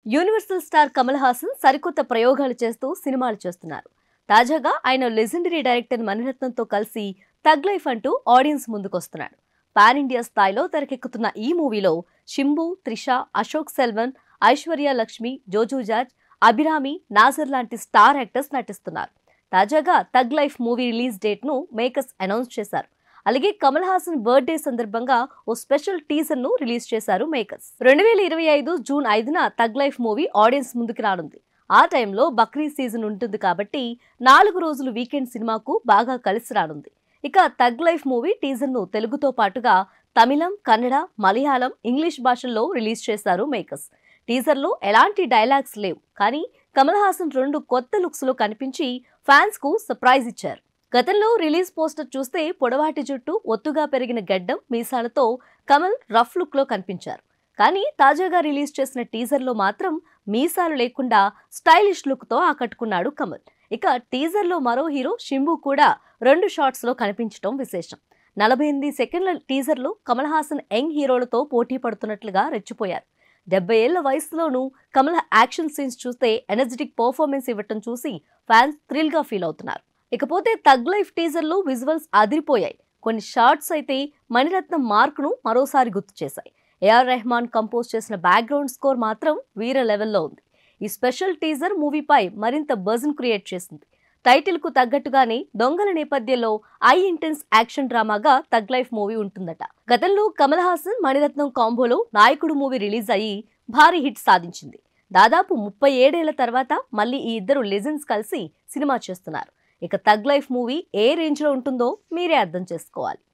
universal star Kamal Haasan సరికొత్త ప్రయోగాలు చేస్తూ సినిమాలు చేస్తున్నారు తాజాగా ఆయన లెజెండరీ డైరెక్టర్ మణిరత్నంతో కలిసి తగ్ లైఫ్ అంటూ ఆడియన్స్ ముందుకొస్తున్నాడు పాన్ ఇండియా స్థాయిలో తెరకెక్కుతున్న ఈ మూవీలో షింబు త్రిష అశోక్ సెల్వన్ ఐశ్వర్య లక్ష్మి జోజు జార్జ్ అభిరామి నాజర్ లాంటి స్టార్ యాక్టర్స్ నటిస్తున్నారు తాజాగా thug life movie release date ను మేకర్స్ అనౌన్స్ చేశారు అలాగే కమల్ హాసన్ బర్త్డే సందర్భంగా ఓ స్పెషల్ టీజర్ ను రిలీజ్ చేశారు మేకర్స్ రెండు వేల ఇరవై ఐదు జూన్ ఐదున తగ్ లైఫ్ మూవీ ఆడియన్స్ ముందుకు రానుంది ఆ టైంలో బక్రీద్ సీజన్ ఉంటుంది కాబట్టి నాలుగు రోజులు వీకెండ్ సినిమాకు బాగా కలిసి రానుంది ఇక తగ్ లైఫ్ మూవీ టీజర్ ను తెలుగుతో పాటుగా తమిళం కన్నడ మలయాళం ఇంగ్లీష్ భాషల్లో రిలీజ్ చేశారు మేకర్స్ టీజర్లో ఎలాంటి డైలాగ్స్ లేవు కానీ కమల్ హాసన్ రెండు కొత్త లుక్స్ లో కనిపించి ఫ్యాన్స్ కు సర్ప్రైజ్ ఇచ్చారు గతంలో రిలీజ్ పోస్టర్ చూస్తే పొడవాటి జుట్టు ఒత్తుగా పెరిగిన గడ్డం మీసాలతో కమల్ రఫ్ లుక్ లో కనిపించారు కానీ తాజాగా రిలీజ్ చేసిన టీజర్లో మాత్రం మీసాలు లేకుండా స్టైలిష్ లుక్ తో ఆకట్టుకున్నాడు కమల్ ఇక టీజర్లో మరో హీరో షింబు కూడా రెండు షాట్స్ లో కనిపించడం విశేషం నలభై ఎనిమిది సెకండ్ల టీజర్లో కమల్ హాసన్ యంగ్ హీరోలతో పోటీ పడుతున్నట్లుగా రెచ్చిపోయారు డెబ్బై ఏళ్ల వయసులోనూ కమల్ యాక్షన్ సీన్స్ చూస్తే ఎనర్జెటిక్ పర్ఫార్మెన్స్ ఇవ్వటం చూసి ఫ్యాన్స్ థ్రిల్ గా ఫీల్ అవుతున్నారు ఇకపోతే తగ్ లైఫ్ టీజర్లో విజువల్స్ అదిరిపోయాయి కొన్ని షార్ట్స్ అయితే మణిరత్నం మార్కును మరోసారి గుర్తు చేశాయి ఏఆర్ రెహమాన్ కంపోజ్ చేసిన బ్యాక్గ్రౌండ్ స్కోర్ మాత్రం వీర లెవెల్లో ఉంది ఈ స్పెషల్ టీజర్ మూవీపై మరింత బజన్ క్రియేట్ చేసింది టైటిల్ కు తగ్గట్టుగానే దొంగల నేపథ్యంలో ఐ ఇంటెన్స్ యాక్షన్ డ్రామాగా తగ్ లైఫ్ మూవీ ఉంటుందట గతంలో కమల్ హాసన్ మణిరత్నం కాంబోలో నాయకుడు మూవీ రిలీజ్ అయ్యి భారీ హిట్ సాధించింది దాదాపు ముప్పై ఏడేళ్ల తర్వాత మళ్ళీ ఈ ఇద్దరు లెజెండ్స్ కలిసి సినిమా చేస్తున్నారు ఇక తగ్ లైఫ్ మూవీ ఏ రేంజ్ లో ఉంటుందో మీరే అర్థం చేసుకోవాలి